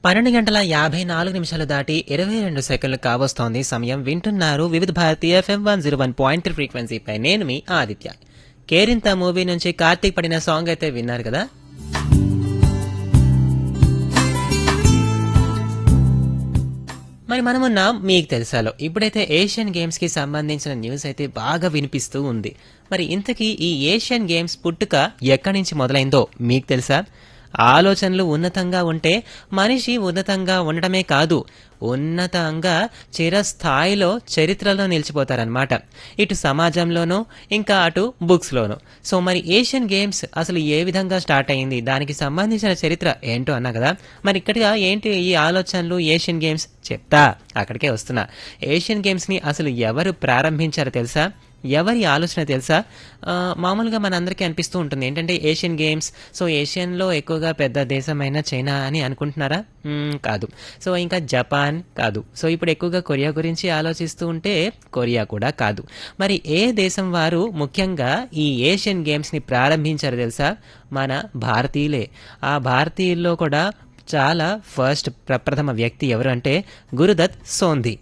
పన్నెండు గంటల యాభై నాలుగు నిమిషాలు దాటి ఇరవై రెండు సెకండ్లు కావస్తోంది సమయం వింటున్నారు Vividh Bharati FM one zero one point three ఫ్రీక్వెన్సీపై నేను మీ ఆదిత్య కేరింత మూవీ నుంచి కార్తీక్ పడిన సాంగ్ అయితే విన్నారు కదా మరి మనమున్నాం మీకు తెలుసాలో ఇప్పుడైతే ఏషియన్ గేమ్స్ కి సంబంధించిన న్యూస్ అయితే బాగా వినిపిస్తూ ఉంది మరి ఇంతకీ ఈ ఏషియన్ గేమ్స్ పుట్టుక ఎక్కడి నుంచి మొదలైందో మీకు తెలుసా ఆలోచనలు ఉన్నతంగా ఉంటే మనిషి ఉన్నతంగా ఉండటమే కాదు ఉన్నతంగా చిరస్థాయిలో చరిత్రలో నిలిచిపోతారనమాట ఇటు సమాజంలోనూ ఇంకా అటు బుక్స్లోనూ సో మరి ఏషియన్ గేమ్స్ అసలు ఏ విధంగా స్టార్ట్ అయింది దానికి సంబంధించిన చరిత్ర ఏంటో అన్నా కదా మరి ఇక్కడిగా ఏంటి ఈ ఆలోచనలు ఏషియన్ గేమ్స్ చెప్తా అక్కడికే వస్తున్నా ఏషియన్ గేమ్స్ని అసలు ఎవరు ప్రారంభించారో తెలుసా ఎవరి ఆలోచన తెలుసా ఆ, మామూలుగా మనందరికీ అనిపిస్తూ ఉంటుంది ఏంటంటే ఏషియన్ గేమ్స్ సో ఏషియన్లో ఎక్కువగా పెద్ద దేశమైన చైనా అని అనుకుంటున్నారా మ్మ్, కాదు సో ఇంకా జపాన్ కాదు సో ఇప్పుడు ఎక్కువగా కొరియా గురించి ఆలోచిస్తూ ఉంటే కొరియా కూడా కాదు మరి ఏ దేశం వారు ముఖ్యంగా ఈ ఏషియన్ గేమ్స్ని ప్రారంభించారో తెలుసా మన భారతీయులే ఆ భారతీయుల్లో కూడా చాలా ఫస్ట్ ప్రప్రథమ వ్యక్తి ఎవరు అంటే గురుదత్ సోంది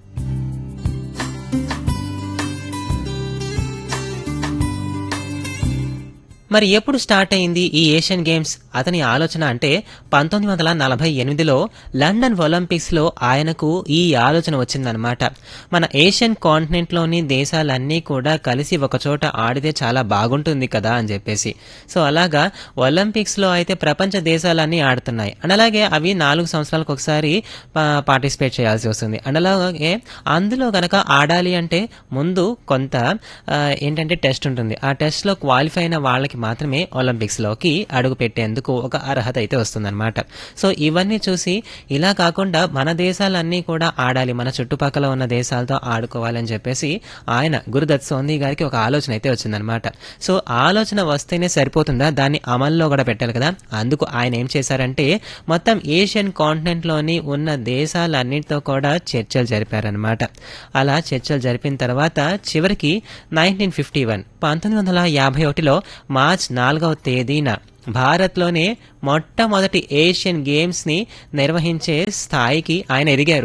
మరి ఎప్పుడు స్టార్ట్ అయింది ఈ ఏషియన్ గేమ్స్ అతని ఆలోచన అంటే పంతొమ్మిది వందల నలభై ఎనిమిదిలో లండన్ ఒలింపిక్స్ లో ఆయనకు ఈ ఆలోచన వచ్చిందనమాట మన ఏషియన్ కాంటినెంట్ లోని దేశాలన్నీ కూడా కలిసి ఒక చోట ఆడితే చాలా బాగుంటుంది కదా అని చెప్పేసి సో అలాగా ఒలింపిక్స్ లో అయితే ప్రపంచ దేశాలన్నీ ఆడుతున్నాయి అండ్ అలాగే అవి నాలుగు సంవత్సరాలకు ఒకసారి పార్టిసిపేట్ చేయాల్సి వస్తుంది అండ్ అలాగే అందులో గనక ఆడాలి అంటే ముందు కొంత ఆ, ఏంటంటే టెస్ట్ ఉంటుంది ఆ టెస్ట్ లో క్వాలిఫై అయిన వాళ్ళకి మాత్రమే ఒలింపిక్స్ లోకి అడుగు పెట్టేందుకు ఒక అర్హత అయితే వస్తుందన్నమాట సో ఇవన్నీ చూసి ఇలా కాకుండా మన దేశాలన్నీ కూడా ఆడాలి మన చుట్టుపక్కల ఉన్న దేశాలతో ఆడుకోవాలని చెప్పేసి ఆయన గురుదత్ సోంది గారికి ఒక ఆలోచన అయితే వచ్చిందనమాట సో ఆలోచన వస్తేనే సరిపోతుందా దాన్ని అమల్లో కూడా పెట్టాలి కదా అందుకు ఆయన ఏం చేశారంటే మొత్తం ఏషియన్ కాంటినెంట్ లోని ఉన్న దేశాలన్నిటితో కూడా చర్చలు జరిపారనమాట అలా చర్చలు జరిపిన తర్వాత చివరికి నైన్టీన్ ఫిఫ్టీ వన్ పంతొమ్మిది వందల యాభై ఒకటిలో మార్చ్ నాలుగవ తేదీన భారత్లోనే మొట్టమొదటి ఏషియన్ గేమ్స్ని నిర్వహించే స్థాయికి ఆయన ఎదిగారు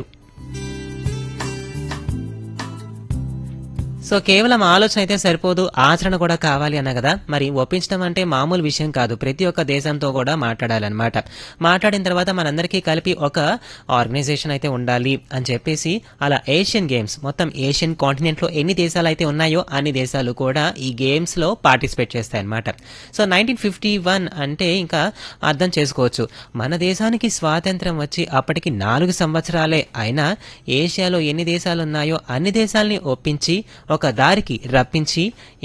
సో కేవలం ఆలోచన అయితే సరిపోదు ఆచరణ కూడా కావాలి అన్న కదా మరి ఒప్పించడం అంటే మామూలు విషయం కాదు ప్రతి ఒక్క దేశంతో కూడా మాట్లాడాలన్నమాట మాట్లాడిన తర్వాత మనందరికీ కలిపి ఒక ఆర్గనైజేషన్ అయితే ఉండాలి అని చెప్పేసి అలా ఏషియన్ గేమ్స్ మొత్తం ఏషియన్ కాంటినెంట్ లో ఎన్ని దేశాలు అయితే ఉన్నాయో అన్ని దేశాలు కూడా ఈ గేమ్స్ లో పార్టిసిపేట్ చేస్తాయి అన్నమాట సో నైన్టీన్ ఫిఫ్టీ వన్ అంటే ఇంకా అర్థం చేసుకోవచ్చు మన దేశానికి స్వాతంత్రం వచ్చి అప్పటికి నాలుగు సంవత్సరాలే అయినా ఏషియాలో ఎన్ని దేశాలు ఉన్నాయో అన్ని దేశాలని ఒప్పించి ఒక దారికి రప్పించి